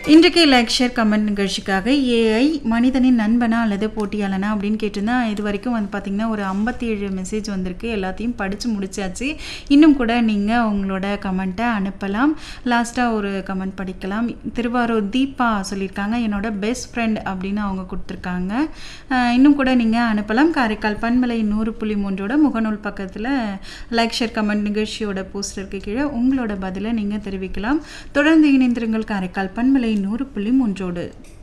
இன்றைக்கு like share comment நிகழ்ச்சிக்காக AI மனிதனின் நண்பனா அல்லது போட்டியாளனா அப்படின்னு கேட்டிருந்தா இது வரைக்கும் வந்து பார்த்திங்கன்னா ஒரு ஐம்பத்தி ஏழு மெசேஜ் வந்திருக்கு எல்லாத்தையும் படித்து முடிச்சாச்சு இன்னும் கூட நீங்கள் உங்களோட கமெண்ட்டை அனுப்பலாம் லாஸ்ட்டாக ஒரு கமெண்ட் படிக்கலாம் திருவாரூர் தீபா சொல்லியிருக்காங்க என்னோட பெஸ்ட் ஃப்ரெண்ட் அப்படின்னு அவங்க கொடுத்துருக்காங்க அஹ் இன்னும் கூட நீங்கள் அனுப்பலாம் காரைக்கால் பண்பலை நூறு புள்ளி மூன்றோட முகநூல் பக்கத்தில் லைக் ஷேர் கமெண்ட் நிகழ்ச்சியோட போஸ்டருக்கு கீழே உங்களோட பதிலை நீங்கள் தெரிவிக்கலாம் தொடர்ந்து இணைந்திருங்கள் காரைக்கால் பண்பலை நூறு புள்ளி மூன்றோடு